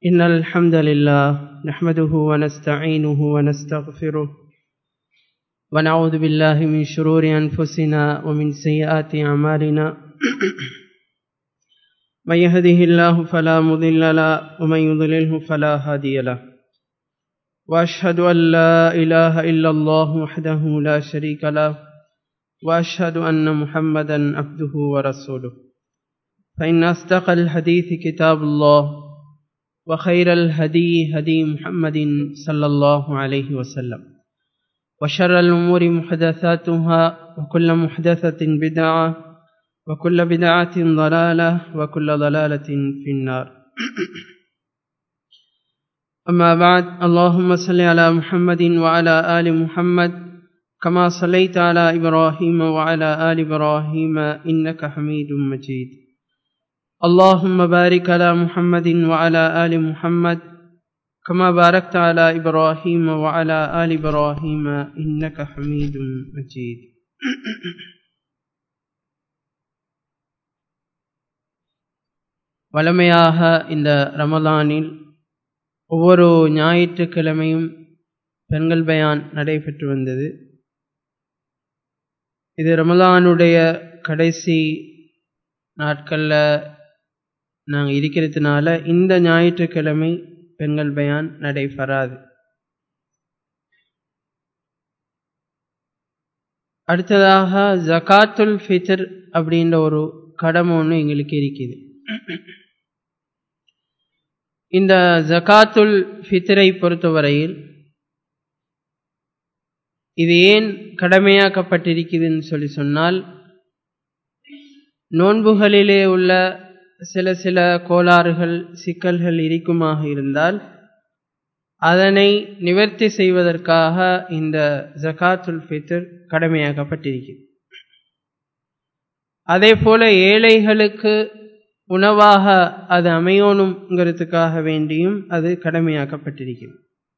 إن الحمد لله نحمده ونستعينه ونستغفره ونعوذ بالله من شرور أنفسنا ومن سيئات أعمالنا من يهده الله فلا مضل له ومن يضلله فلا هادي له وأشهد أن لا إله إلا الله وحده لا شريك له وأشهد أن محمدا عبده ورسوله فإن أصدق الحديث كتاب الله وخير الهدي هدي محمد صلى الله عليه وسلم وشر الأمور محدثاتها وكل محدثة بدعة وكل بدعة ضلالة وكل ضلالة في النار أما بعد اللهم صل على محمد وعلى آل محمد كما صليت على إبراهيم وعلى آل إبراهيم إنك حميد مجيد اللهم بارك على محمد وعلى آل محمد كما باركت على إبراهيم وعلى آل إبراهيم إنك حميد مجيد வளமையாக இந்த ரமலானில் ஒவ்வொரு ஞாயிற்றுக்கிழமையும் பெண்கள் பயான் நடைபெற்று வந்தது இது ரமலானுடைய கடைசி நாட்களில் நாங்கள் இருக்கிறதுனால இந்த ஞாயிற்றுக்கிழமை பெண்கள் பயான் நடைபெறாது அடுத்ததாக ஜகாத்துல் ஃபித்ர் அப்படின்ற ஒரு கடமை ஒன்று எங்களுக்கு இருக்குது இந்த ஜகாத்துல் ஃபித்ரை பொறுத்தவரையில் இது ஏன் கடமையாக்கப்பட்டிருக்குதுன்னு சொல்லி சொன்னால் நோன்புகளிலே உள்ள சில சில கோளாறுகள் சிக்கல்கள் இருக்குமாக இருந்தால் அதனை நிவர்த்தி செய்வதற்காக இந்த ஜகாத்துல் ஃபித்ர் கடமையாக்கப்பட்டிருக்கிறது அதே போல ஏழைகளுக்கு உணவாக அது அமையணுங்கிறதுக்காக வேண்டியும் அது கடமையாக்கப்பட்டிருக்கிறது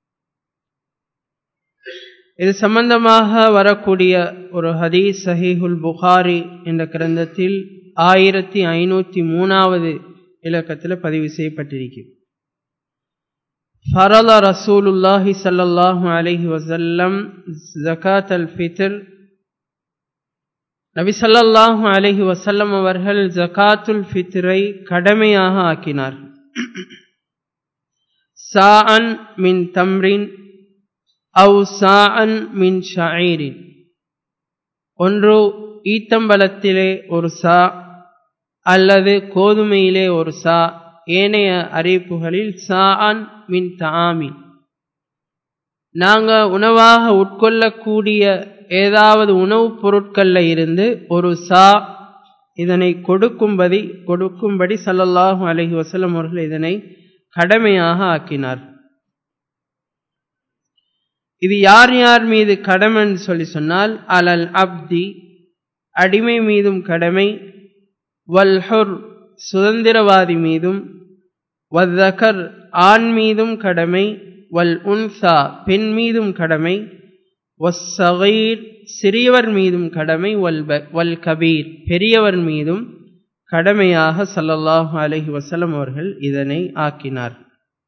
இது சம்பந்தமாக வரக்கூடிய ஒரு ஹதீஸ் சஹீஹுல் புகாரி என்ற கிரந்தத்தில் ஆயிரத்தி ஐநூற்றி மூணாவது இலக்கத்தில் பதிவு செய்யப்பட்டிருக்கிறது ஃபரல ரசூலுல்லாஹி சல்லாஹூ அலஹி வசல்லம் ஜகாத் அல் ஃபித்ர் நபி சல்லாஹூ அலஹி வசல்லம் அவர்கள் ஜகாத்துல் ஃபித்ரை கடமையாக ஆக்கினார் சாஅன் மின் தம்ரின் அவு சாஅன் மின் ஷாயிரின் ஒன்று ஈத்தம்பலத்திலே ஒரு சா அல்லது கோதுமையிலே ஒரு சா ஏனைய அறிவிப்புகளில் சாஅன் மின் தாமின் நாங்கள் உணவாக உட்கொள்ளக்கூடிய ஏதாவது உணவுப் பொருட்களில் இருந்து ஒரு சா இதனை கொடுக்கும்படி கொடுக்கும்படி சல்லல்லாஹு அலஹி வசலம் அவர்கள் இதனை கடமையாக ஆக்கினார் இது யார் யார் மீது கடமைன்னு சொல்லி சொன்னால் அலல் அப்தி அடிமை மீதும் கடமை வல்ஹுர் சுதந்திரவாதி மீதும் வத்தகர் ஆண் மீதும் கடமை வல் உன்சா பெண் மீதும் கடமை வஸ்ஸகீர் சிறியவர் மீதும் கடமை வல் வல் கபீர் பெரியவர் மீதும் கடமையாக சல்லல்லாஹு அலஹி வசலம் அவர்கள் இதனை ஆக்கினார்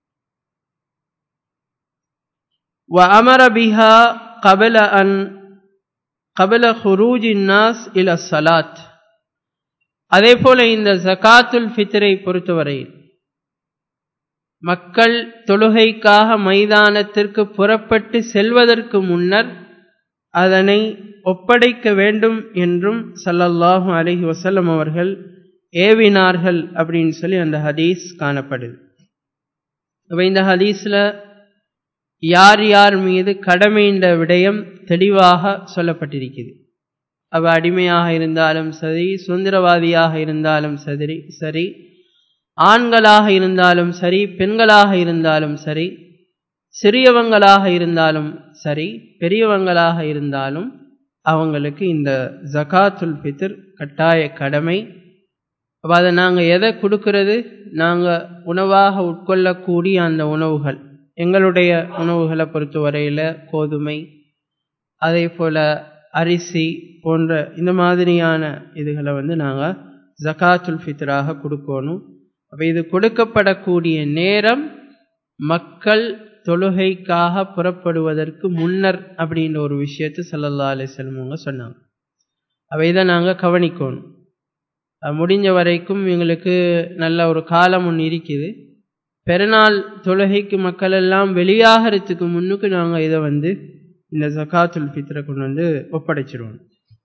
وأمر بها قبل أن قبل خروج الناس إلى الصلاة அதே போல இந்த ஜகாத்துல் ஃபித்ரை பொறுத்தவரையில் மக்கள் தொழுகைக்காக மைதானத்திற்கு புறப்பட்டு செல்வதற்கு முன்னர் அதனை ஒப்படைக்க வேண்டும் என்றும் சல்லல்லாஹு அலஹி வசல்லம் அவர்கள் ஏவினார்கள் அப்படின்னு சொல்லி அந்த ஹதீஸ் காணப்படுது இப்போ இந்த ஹதீஸில் யார் யார் மீது கடமைன்ற விடயம் தெளிவாக சொல்லப்பட்டிருக்கிறது அவ அடிமையாக இருந்தாலும் சரி சுதந்திரவாதியாக இருந்தாலும் சரி சரி ஆண்களாக இருந்தாலும் சரி பெண்களாக இருந்தாலும் சரி சிறியவங்களாக இருந்தாலும் சரி பெரியவங்களாக இருந்தாலும் அவங்களுக்கு இந்த ஜகாத்துல் பித்ர் கட்டாய கடமை அப்போ அதை நாங்கள் எதை கொடுக்கறது நாங்கள் உணவாக உட்கொள்ளக்கூடிய அந்த உணவுகள் எங்களுடைய உணவுகளை பொறுத்தவரையில் கோதுமை அதே போல் அரிசி போன்ற இந்த மாதிரியான இதுகளை வந்து நாங்கள் ஜகாத்துல் ஃபித்ராக கொடுக்கணும் அப்போ இது கொடுக்கப்படக்கூடிய நேரம் மக்கள் தொழுகைக்காக புறப்படுவதற்கு முன்னர் அப்படின்ற ஒரு விஷயத்தை சல்லல்லா அலிஸ்லம் அவங்க சொன்னாங்க அவை தான் நாங்கள் கவனிக்கணும் முடிஞ்ச வரைக்கும் எங்களுக்கு நல்ல ஒரு காலம் ஒன்று இருக்குது பெருநாள் தொழுகைக்கு மக்கள் எல்லாம் வெளியாகிறதுக்கு முன்னுக்கு நாங்கள் இதை வந்து இந்த ஜக்காத்துல் ஃபித்ரை கொண்டு வந்து ஒப்படைச்சிருவோம்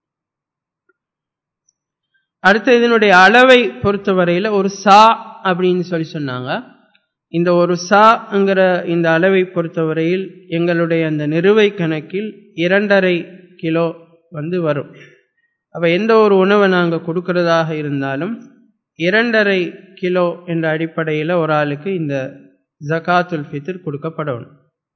அடுத்து இதனுடைய அளவை பொறுத்தவரையில் ஒரு சா அப்படின்னு சொல்லி சொன்னாங்க இந்த ஒரு சாங்கிற இந்த அளவை பொறுத்தவரையில் எங்களுடைய அந்த நிறுவை கணக்கில் இரண்டரை கிலோ வந்து வரும் அப்போ எந்த ஒரு உணவை நாங்கள் கொடுக்கறதாக இருந்தாலும் இரண்டரை கிலோ என்ற அடிப்படையில் ஒரு ஆளுக்கு இந்த ஜகாத்துல் ஃபித்ர் கொடுக்கப்படணும்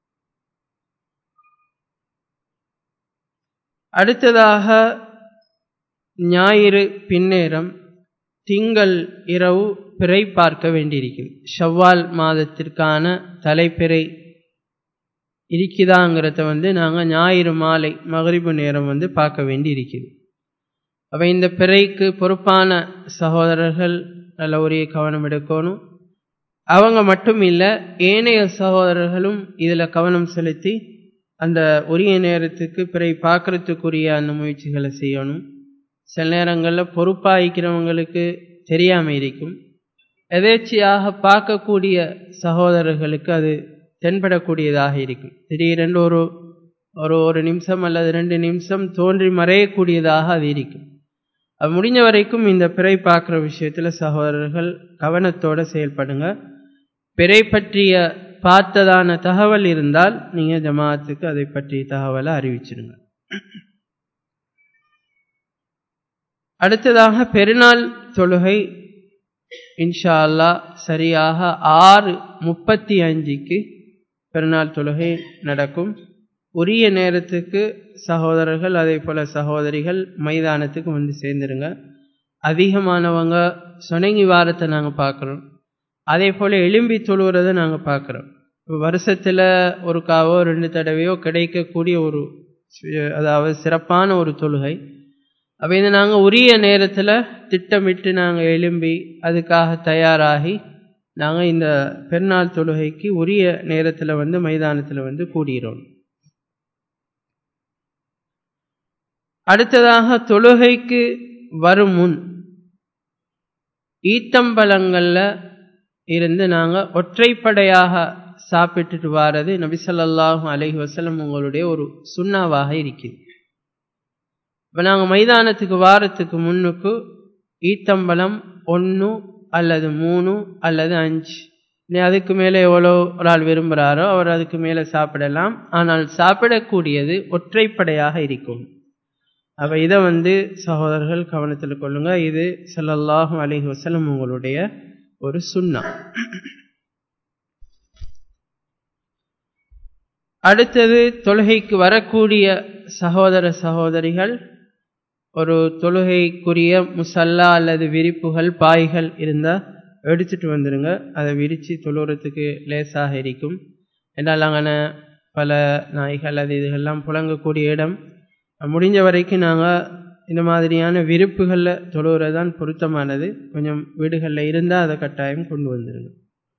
அடுத்ததாக ஞாயிறு பின்னேரம் திங்கள் இரவு பிறை பார்க்க வேண்டியிருக்கும் ஷவ்வால் மாதத்திற்கான தலைப்பிறை இருக்குதாங்கிறத வந்து நாங்கள் ஞாயிறு மாலை மகரிபு நேரம் வந்து பார்க்க வேண்டி இருக்குது அப்போ இந்த பிறைக்கு பொறுப்பான சகோதரர்கள் நல்ல உரிய கவனம் எடுக்கணும் அவங்க மட்டும் இல்லை ஏனைய சகோதரர்களும் இதில் கவனம் செலுத்தி அந்த உரிய நேரத்துக்கு பிறை பார்க்கறதுக்குரிய அந்த முயற்சிகளை செய்யணும் சில நேரங்களில் பொறுப்பாகிக்கிறவங்களுக்கு தெரியாமல் இருக்கும் எதேச்சியாக பார்க்கக்கூடிய சகோதரர்களுக்கு அது தென்படக்கூடியதாக இருக்கும் திடீரென்று ஒரு ஒரு ஒரு நிமிஷம் அல்லது ரெண்டு நிமிஷம் தோன்றி மறையக்கூடியதாக அது இருக்கும் அது முடிஞ்ச வரைக்கும் இந்த பிறை பார்க்குற விஷயத்தில் சகோதரர்கள் கவனத்தோடு செயல்படுங்க பிறை பற்றிய பார்த்ததான தகவல் இருந்தால் நீங்கள் ஜமாத்துக்கு அதை பற்றிய தகவலை அறிவிச்சிடுங்க அடுத்ததாக பெருநாள் தொழுகை இன்ஷா அல்லா சரியாக ஆறு முப்பத்தி அஞ்சுக்கு பெருநாள் தொழுகை நடக்கும் உரிய நேரத்துக்கு சகோதரர்கள் அதே போல் சகோதரிகள் மைதானத்துக்கு வந்து சேர்ந்துருங்க அதிகமானவங்க சொனங்கி வாரத்தை நாங்கள் பார்க்குறோம் அதே போல் எலும்பி தொழுகிறத நாங்கள் பார்க்குறோம் வருஷத்தில் ஒரு காவோ ரெண்டு தடவையோ கிடைக்கக்கூடிய ஒரு அதாவது சிறப்பான ஒரு தொழுகை அப்போ இதை நாங்கள் உரிய நேரத்தில் திட்டமிட்டு நாங்கள் எழும்பி அதுக்காக தயாராகி நாங்கள் இந்த பெருநாள் தொழுகைக்கு உரிய நேரத்தில் வந்து மைதானத்தில் வந்து கூடுகிறோம் அடுத்ததாக தொழுகைக்கு வரும் முன் ஈத்தம்பலங்களில் இருந்து நாங்கள் ஒற்றைப்படையாக சாப்பிட்டுட்டு வாரது நபிசல்லாஹும் அலஹி வசலம் உங்களுடைய ஒரு சுண்ணாவாக இருக்குது இப்போ நாங்கள் மைதானத்துக்கு வாரத்துக்கு முன்னுக்கு ஈத்தம்பலம் ஒன்று அல்லது மூணு அல்லது அஞ்சு நீ அதுக்கு மேலே எவ்வளோ ஒரு ஆள் விரும்புகிறாரோ அவர் அதுக்கு மேலே சாப்பிடலாம் ஆனால் சாப்பிடக்கூடியது ஒற்றைப்படையாக இருக்கும் அப்போ இதை வந்து சகோதரர்கள் கவனத்தில் கொள்ளுங்க இது சல்லல்லாஹும் அலிஹி வசலம் உங்களுடைய ஒரு சுண்ணா அடுத்தது தொழுகைக்கு வரக்கூடிய சகோதர சகோதரிகள் ஒரு தொழுகைக்குரிய முசல்லா அல்லது விரிப்புகள் பாய்கள் இருந்தால் எடுத்துட்டு வந்துடுங்க அதை விரித்து தொழுகிறதுக்கு லேசாக இருக்கும் என்றால் அங்கே பல நாய்கள் அது இதுகள்லாம் புழங்கக்கூடிய இடம் முடிஞ்ச வரைக்கும் நாங்கள் இந்த மாதிரியான விருப்புகளில் தொழுகிறது தான் பொருத்தமானது கொஞ்சம் வீடுகளில் இருந்தால் அதை கட்டாயம் கொண்டு வந்துடுங்க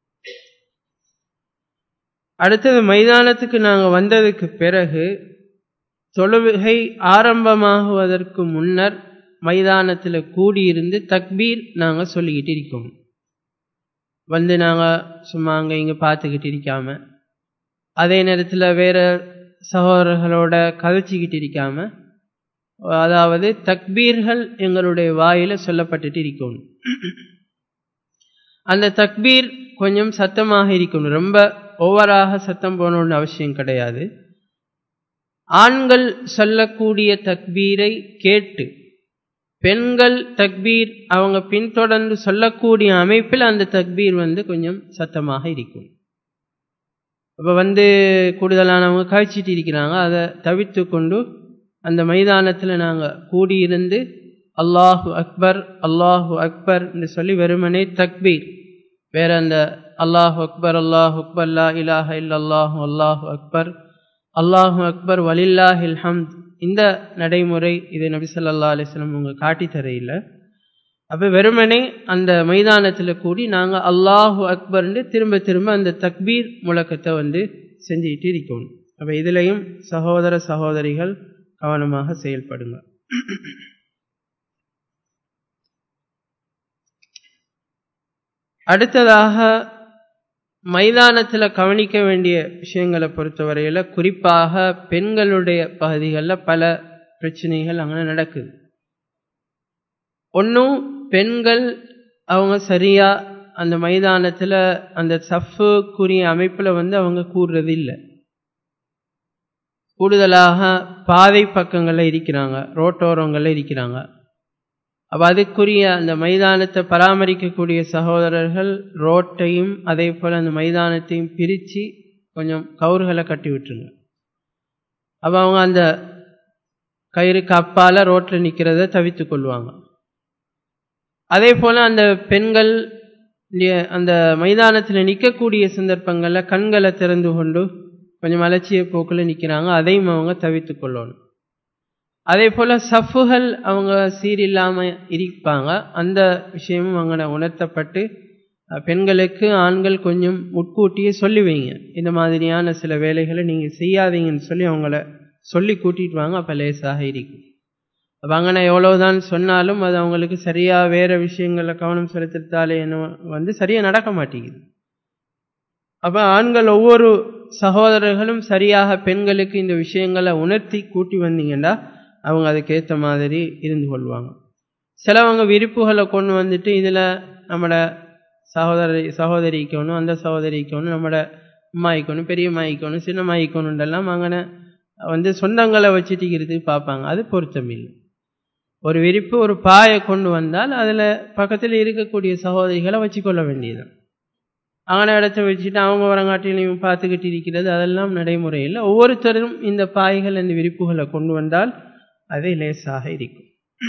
அடுத்தது மைதானத்துக்கு நாங்கள் வந்ததுக்கு பிறகு தொழுகை ஆரம்பமாகுவதற்கு முன்னர் மைதானத்தில் கூடியிருந்து தக்பீர் நாங்கள் சொல்லிக்கிட்டு இருக்கோம் வந்து நாங்கள் சும்மா அங்கே இங்கே பார்த்துக்கிட்டு இருக்காம அதே நேரத்தில் வேற சகோதரர்களோட கதைச்சிக்கிட்டு இருக்காம அதாவது தக்பீர்கள் எங்களுடைய வாயில சொல்லப்பட்டுட்டு இருக்கணும் அந்த தக்பீர் கொஞ்சம் சத்தமாக இருக்கணும் ரொம்ப ஓவராக சத்தம் போகணும்னு அவசியம் கிடையாது ஆண்கள் சொல்லக்கூடிய தக்பீரை கேட்டு பெண்கள் தக்பீர் அவங்க பின்தொடர்ந்து சொல்லக்கூடிய அமைப்பில் அந்த தக்பீர் வந்து கொஞ்சம் சத்தமாக இருக்கும் இப்போ வந்து கூடுதலானவங்க காய்ச்சிட்டு இருக்கிறாங்க அதை தவிர்த்து கொண்டு அந்த மைதானத்தில் நாங்கள் கூடியிருந்து அல்லாஹு அக்பர் அல்லாஹு அக்பர் என்று சொல்லி வெறுமனே தக்பீர் வேற அந்த அல்லாஹு அக்பர் அல்லாஹு அக்பர் லா இலாஹ இல்லல்லாஹு அல்லாஹு அக்பர் அல்லாஹு அக்பர் வலில்லாஹில் ஹம்த் இந்த நடைமுறை இது நபி சொல்லா அலிஸ்லம் உங்க காட்டி தரையில் அப்போ வெறுமனே அந்த மைதானத்தில் கூடி நாங்கள் அல்லாஹு அக்பர்னு திரும்ப திரும்ப அந்த தக்பீர் முழக்கத்தை வந்து செஞ்சுக்கிட்டு இருக்கணும் அப்போ இதுலேயும் சகோதர சகோதரிகள் கவனமாக செயல்படுங்க அடுத்ததாக மைதானத்தில் கவனிக்க வேண்டிய விஷயங்களை பொறுத்தவரையில் குறிப்பாக பெண்களுடைய பகுதிகளில் பல பிரச்சனைகள் அங்கே நடக்குது ஒன்றும் பெண்கள் அவங்க சரியா அந்த மைதானத்தில் அந்த சஃப்புக்குரிய அமைப்பில் வந்து அவங்க கூடுறது இல்லை கூடுதலாக பாதை பக்கங்களில் இருக்கிறாங்க ரோட்டோரங்களில் இருக்கிறாங்க அப்போ அதுக்குரிய அந்த மைதானத்தை பராமரிக்கக்கூடிய சகோதரர்கள் ரோட்டையும் அதே போல் அந்த மைதானத்தையும் பிரித்து கொஞ்சம் கவுறுகளை கட்டி விட்டுருங்க அப்போ அவங்க அந்த கயிறுக்கு அப்பால் ரோட்டில் நிற்கிறத தவித்து கொள்வாங்க அதே போல் அந்த பெண்கள் அந்த மைதானத்தில் நிற்கக்கூடிய சந்தர்ப்பங்களில் கண்களை திறந்து கொண்டு கொஞ்சம் அலட்சிய போக்கில் நிற்கிறாங்க அதையும் அவங்க தவித்து கொள்ளணும் அதே போல் சஃப்புகள் அவங்க சீரில்லாமல் இருப்பாங்க அந்த விஷயமும் அவங்க உணர்த்தப்பட்டு பெண்களுக்கு ஆண்கள் கொஞ்சம் முட்கூட்டியே சொல்லி வைங்க இந்த மாதிரியான சில வேலைகளை நீங்கள் செய்யாதீங்கன்னு சொல்லி அவங்கள சொல்லி கூட்டிட்டு வாங்க அப்போ லேசாக இருக்கும் அப்போ அங்கே எவ்வளவுதான் சொன்னாலும் அது அவங்களுக்கு சரியாக வேறு விஷயங்களில் கவனம் செலுத்திட்டாலே என்ன வந்து சரியாக நடக்க மாட்டேங்குது அப்போ ஆண்கள் ஒவ்வொரு சகோதரர்களும் சரியாக பெண்களுக்கு இந்த விஷயங்களை உணர்த்தி கூட்டி வந்தீங்கன்னா அவங்க அதுக்கேற்ற மாதிரி இருந்து கொள்வாங்க சிலவங்க விருப்புகளை கொண்டு வந்துட்டு இதில் நம்மட சகோதரி சகோதரிக்கணும் அந்த சகோதரிக்கணும் நம்மட அம்மாய்க்கணும் பெரிய மாய்க்கணும் சின்ன மாய்க்கணுன்றெல்லாம் அங்கே வந்து சொந்தங்களை வச்சுட்டு பார்ப்பாங்க அது பொருத்தம் இல்லை ஒரு விரிப்பு ஒரு பாயை கொண்டு வந்தால் அதில் பக்கத்தில் இருக்கக்கூடிய சகோதரிகளை வச்சுக்கொள்ள வேண்டியதுதான் அங்கன இடத்த வச்சுட்டு அவங்க வரங்காட்டிலையும் பார்த்துக்கிட்டு இருக்கிறது அதெல்லாம் நடைமுறையில் ஒவ்வொருத்தரும் இந்த பாய்கள் இந்த விரிப்புகளை கொண்டு வந்தால் அது லேசாக இருக்கும்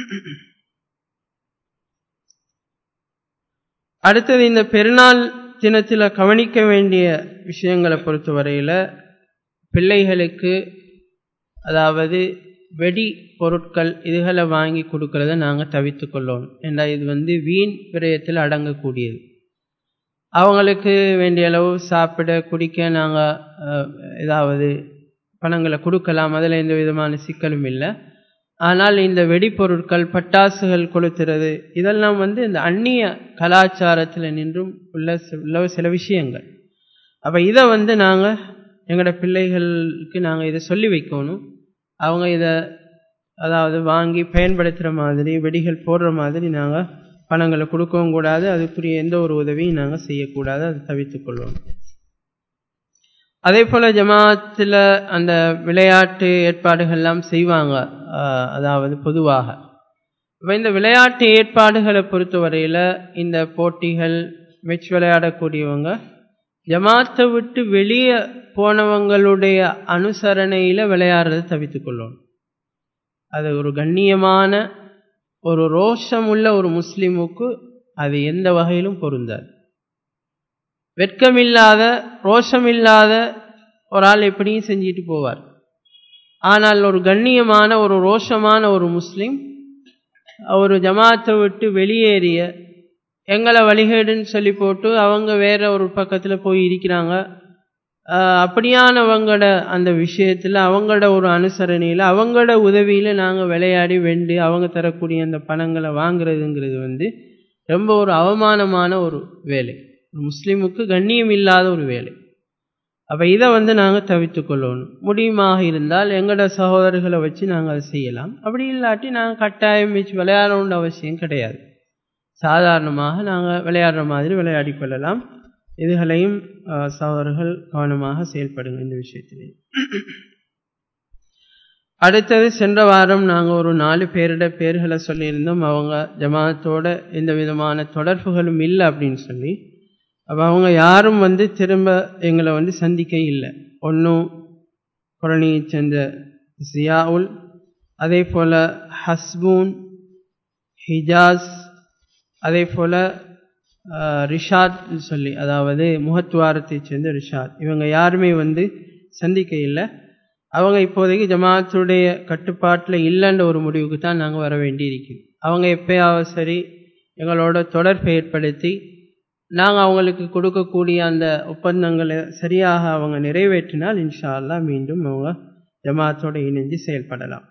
அடுத்தது இந்த பெருநாள் தினத்தில் கவனிக்க வேண்டிய விஷயங்களை பொறுத்தவரையில் பிள்ளைகளுக்கு அதாவது வெடி பொருட்கள் இதுகளை வாங்கி கொடுக்கறத நாங்கள் தவித்து கொள்ளணும் ஏன்னா இது வந்து வீண் விரயத்தில் அடங்கக்கூடியது அவங்களுக்கு வேண்டிய அளவு சாப்பிட குடிக்க நாங்கள் ஏதாவது பணங்களை கொடுக்கலாம் அதில் எந்த விதமான சிக்கலும் இல்லை ஆனால் இந்த வெடிப்பொருட்கள் பட்டாசுகள் கொளுத்துறது இதெல்லாம் வந்து இந்த அந்நிய கலாச்சாரத்தில் நின்றும் உள்ள உள்ள சில விஷயங்கள் அப்போ இதை வந்து நாங்கள் எங்களோட பிள்ளைகளுக்கு நாங்கள் இதை சொல்லி வைக்கணும் அவங்க இதை அதாவது வாங்கி பயன்படுத்துகிற மாதிரி வெடிகள் போடுற மாதிரி நாங்கள் பணங்களை கொடுக்கவும் கூடாது அதுக்குரிய எந்த ஒரு உதவியும் நாங்கள் செய்யக்கூடாது அதை தவித்துக் கொள்வோம் அதே போல் ஜமாத்தில் அந்த விளையாட்டு ஏற்பாடுகள்லாம் செய்வாங்க அதாவது பொதுவாக இப்போ இந்த விளையாட்டு ஏற்பாடுகளை பொறுத்தவரையில் இந்த போட்டிகள் மெச் விளையாடக்கூடியவங்க ஜமாத்தை விட்டு வெளியே போனவங்களுடைய அனுசரணையில் விளையாடுறதை தவித்து கொள்ளணும் அது ஒரு கண்ணியமான ஒரு ரோஷம் உள்ள ஒரு முஸ்லிமுக்கு அது எந்த வகையிலும் பொருந்தாது வெட்கமில்லாத ரோஷமில்லாத ஒரு ஆள் எப்படியும் செஞ்சுட்டு போவார் ஆனால் ஒரு கண்ணியமான ஒரு ரோஷமான ஒரு முஸ்லிம் ஒரு ஜமாத்தை விட்டு வெளியேறிய எங்களை வழிகேடுன்னு சொல்லி போட்டு அவங்க வேற ஒரு பக்கத்தில் போய் இருக்கிறாங்க அப்படியானவங்களோட அந்த விஷயத்தில் அவங்களோட ஒரு அனுசரணையில் அவங்களோட உதவியில் நாங்கள் விளையாடி வெண்டு அவங்க தரக்கூடிய அந்த பணங்களை வாங்குறதுங்கிறது வந்து ரொம்ப ஒரு அவமானமான ஒரு வேலை முஸ்லீமுக்கு கண்ணியம் இல்லாத ஒரு வேலை அப்போ இதை வந்து நாங்கள் தவித்து கொள்ளணும் முடியுமாக இருந்தால் எங்களோட சகோதரர்களை வச்சு நாங்கள் அதை செய்யலாம் அப்படி இல்லாட்டி நாங்கள் கட்டாயம் வச்சு விளையாடணுன்ற அவசியம் கிடையாது சாதாரணமாக நாங்கள் விளையாடுற மாதிரி விளையாடி கொள்ளலாம் இதுகளையும் சகோதரர்கள் கவனமாக செயல்படுங்க இந்த விஷயத்திலே அடுத்தது சென்ற வாரம் நாங்கள் ஒரு நாலு பேரிட பேர்களை சொல்லியிருந்தோம் அவங்க ஜமாத்தோட எந்த விதமான தொடர்புகளும் இல்லை அப்படின்னு சொல்லி அப்போ அவங்க யாரும் வந்து திரும்ப எங்களை வந்து சந்திக்க இல்லை ஒன்றும் குரணியை சேர்ந்த ஜியாவுல் அதே போல் ஹஸ்பூன் ஹிஜாஸ் அதே போல் ரிஷாத் சொல்லி அதாவது முகத்துவாரத்தை சேர்ந்த ரிஷாத் இவங்க யாருமே வந்து சந்திக்க இல்லை அவங்க இப்போதைக்கு ஜமாத்துடைய கட்டுப்பாட்டில் இல்லைன்ற ஒரு முடிவுக்கு தான் நாங்கள் வர வேண்டி இருக்குது அவங்க எப்பயாவது சரி எங்களோட தொடர்பை ஏற்படுத்தி நாங்கள் அவங்களுக்கு கொடுக்கக்கூடிய அந்த ஒப்பந்தங்களை சரியாக அவங்க நிறைவேற்றினால் இன்ஷா அல்லா மீண்டும் அவங்க ஜமாத்தோடு இணைஞ்சு செயல்படலாம்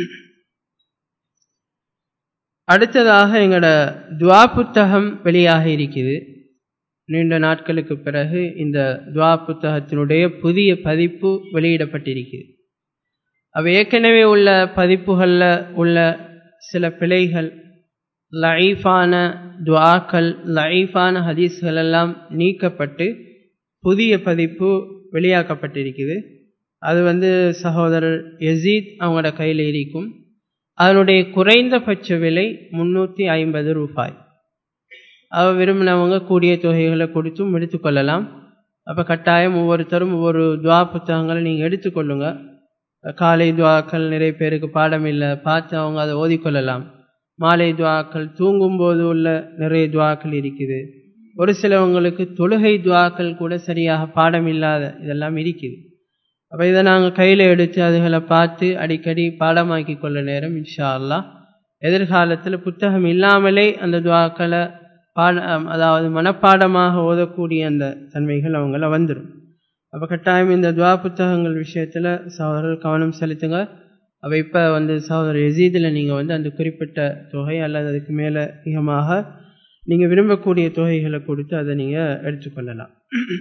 அடுத்ததாக எங்களோட துவா புத்தகம் வெளியாக இருக்குது நீண்ட நாட்களுக்கு பிறகு இந்த துவா புத்தகத்தினுடைய புதிய பதிப்பு வெளியிடப்பட்டிருக்குது அவ ஏற்கனவே உள்ள பதிப்புகளில் உள்ள சில பிழைகள் லைஃபான துவாக்கள் லைஃபான ஹதீஸ்கள் எல்லாம் நீக்கப்பட்டு புதிய பதிப்பு வெளியாக்கப்பட்டிருக்குது அது வந்து சகோதரர் யசீத் அவங்களோட கையில் இருக்கும் அதனுடைய குறைந்தபட்ச விலை முன்னூற்றி ஐம்பது ரூபாய் அவ விரும்பினவங்க கூடிய தொகைகளை கொடுத்தும் எடுத்துக்கொள்ளலாம் அப்போ கட்டாயம் ஒவ்வொருத்தரும் ஒவ்வொரு துவா புத்தகங்களை நீங்கள் எடுத்துக்கொள்ளுங்க காலை துவாக்கள் நிறைய பேருக்கு பாடம் இல்லை பார்த்து அவங்க அதை ஓதிக்கொள்ளலாம் மாலை துவாக்கள் தூங்கும்போது உள்ள நிறைய துவாக்கள் இருக்குது ஒரு சிலவங்களுக்கு தொழுகை துவாக்கள் கூட சரியாக பாடம் இல்லாத இதெல்லாம் இருக்குது அப்போ இதை நாங்கள் கையில் எடுத்து அதுகளை பார்த்து அடிக்கடி பாடமாக்கி கொள்ள நேரம் இன்ஷா அல்லா எதிர்காலத்தில் புத்தகம் இல்லாமலே அந்த துவாக்களை பாட அதாவது மனப்பாடமாக ஓதக்கூடிய அந்த தன்மைகள் அவங்கள வந்துடும் அப்போ கட்டாயம் இந்த துவா புத்தகங்கள் விஷயத்தில் சகோதரர்கள் கவனம் செலுத்துங்க அப்போ இப்போ வந்து சகோதரர் எசீதில் நீங்கள் வந்து அந்த குறிப்பிட்ட தொகை அல்லது அதுக்கு மேலே அதிகமாக நீங்கள் விரும்பக்கூடிய தொகைகளை கொடுத்து அதை நீங்கள் எடுத்துக்கொள்ளலாம்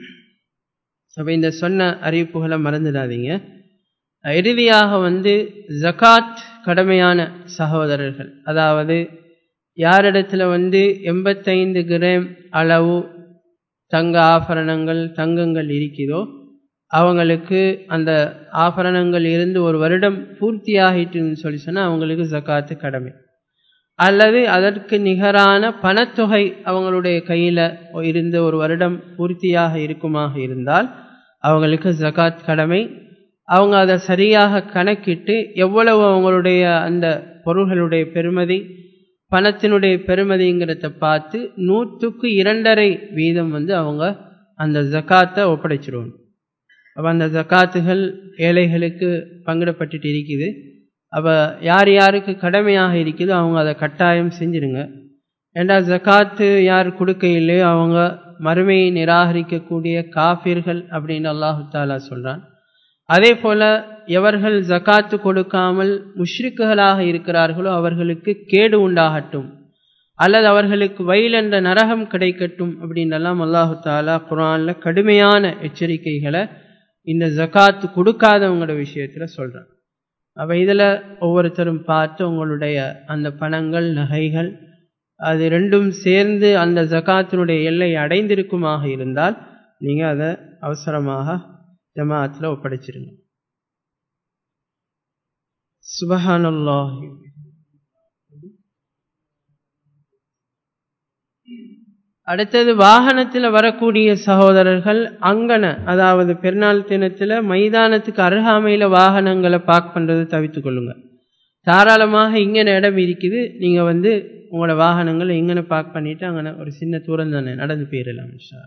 அப்போ இந்த சொன்ன அறிவிப்புகளை மறந்துடாதீங்க இறுதியாக வந்து ஜகாத் கடமையான சகோதரர்கள் அதாவது யாரிடத்துல வந்து எண்பத்தைந்து கிராம் அளவு தங்க ஆபரணங்கள் தங்கங்கள் இருக்குதோ அவங்களுக்கு அந்த ஆபரணங்கள் இருந்து ஒரு வருடம் பூர்த்தியாகிட்டுன்னு சொல்லி சொன்னால் அவங்களுக்கு ஜக்காத்து கடமை அல்லது அதற்கு நிகரான பணத்தொகை அவங்களுடைய கையில் இருந்து ஒரு வருடம் பூர்த்தியாக இருக்குமாக இருந்தால் அவங்களுக்கு ஜக்காத் கடமை அவங்க அதை சரியாக கணக்கிட்டு எவ்வளவு அவங்களுடைய அந்த பொருள்களுடைய பெருமதி பணத்தினுடைய பெருமதிங்கிறத பார்த்து நூற்றுக்கு இரண்டரை வீதம் வந்து அவங்க அந்த ஜக்காத்தை ஒப்படைச்சிருவாங்க அப்போ அந்த ஜக்காத்துகள் ஏழைகளுக்கு பங்கிடப்பட்டுட்டு இருக்குது அப்போ யார் யாருக்கு கடமையாக இருக்குதோ அவங்க அதை கட்டாயம் செஞ்சிருங்க ஏண்டா ஜக்காத்து யார் கொடுக்கையிலே அவங்க மறுமையை நிராகரிக்கக்கூடிய காஃபிர்கள் அப்படின்னு அல்லாஹு தாலா சொல்கிறான் அதே போல எவர்கள் ஜக்காத்து கொடுக்காமல் முஷ்ரிக்குகளாக இருக்கிறார்களோ அவர்களுக்கு கேடு உண்டாகட்டும் அல்லது அவர்களுக்கு வயல் என்ற நரகம் கிடைக்கட்டும் அப்படின்னெல்லாம் அல்லாஹு தாலா குரானில் கடுமையான எச்சரிக்கைகளை இந்த ஜக்காத்து கொடுக்காதவங்களோட விஷயத்தில் சொல்கிறான் அப்போ இதில் ஒவ்வொருத்தரும் பார்த்து உங்களுடைய அந்த பணங்கள் நகைகள் அது ரெண்டும் சேர்ந்து அந்த ஜக்காத்தினுடைய எல்லை அடைந்திருக்குமாக இருந்தால் நீங்கள் அதை அவசரமாக ஜமாத்தில் ஒப்படைச்சிருங்க சுபஹானல்லாஹ் அடுத்தது வாகனத்தில் வரக்கூடிய சகோதரர்கள் அங்கன அதாவது பெருநாள் தினத்தில் மைதானத்துக்கு அருகாமையில் வாகனங்களை பார்க் பண்ணுறது தவித்து கொள்ளுங்க தாராளமாக இங்கன இடம் இருக்குது நீங்கள் வந்து உங்களோட வாகனங்களை இங்கன பார்க் பண்ணிட்டு அங்கே ஒரு சின்ன தூரம் தானே நடந்து போயிடலாம் இன்ஷா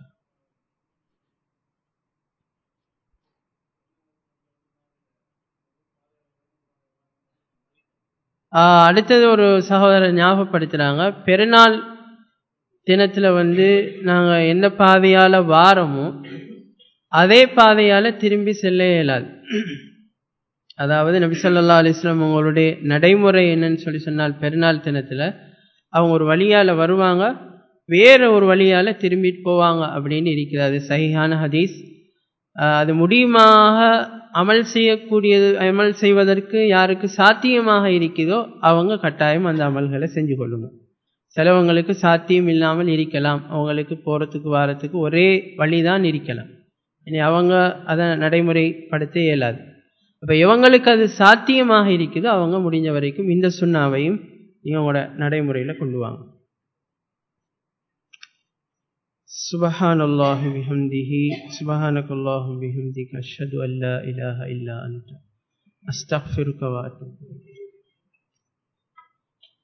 அடுத்தது ஒரு சகோதரர் ஞாபகப்படுத்துகிறாங்க பெருநாள் தினத்தில் வந்து நாங்கள் எந்த பாதையால் வாரமோ அதே பாதையால் திரும்பி செல்ல இயலாது அதாவது நபி சொல்லா அலிஸ்லாம் அவங்களுடைய நடைமுறை என்னன்னு சொல்லி சொன்னால் பெருநாள் தினத்தில் அவங்க ஒரு வழியால் வருவாங்க வேறு ஒரு வழியால் திரும்பிட்டு போவாங்க அப்படின்னு இருக்குது அது சகிஹான ஹதீஸ் அது முடியுமாக அமல் செய்யக்கூடியது அமல் செய்வதற்கு யாருக்கு சாத்தியமாக இருக்குதோ அவங்க கட்டாயம் அந்த அமல்களை செஞ்சு கொள்ளுங்க சிலவங்களுக்கு சாத்தியம் இல்லாமல் இருக்கலாம் அவங்களுக்கு போகிறதுக்கு வாரத்துக்கு ஒரே வழிதான் இருக்கலாம் இனி அவங்க அதை நடைமுறைப்படுத்த இயலாது அப்போ இவங்களுக்கு அது சாத்தியமாக இருக்குதோ அவங்க முடிஞ்ச வரைக்கும் இந்த சுண்ணாவையும் இவங்களோட நடைமுறையில் கொண்டு வாங்க سبحان الله بحمده سبحانك اللهم بحمدك أشهد أن لا إله إلا أنت أستغفرك وأتوب إليك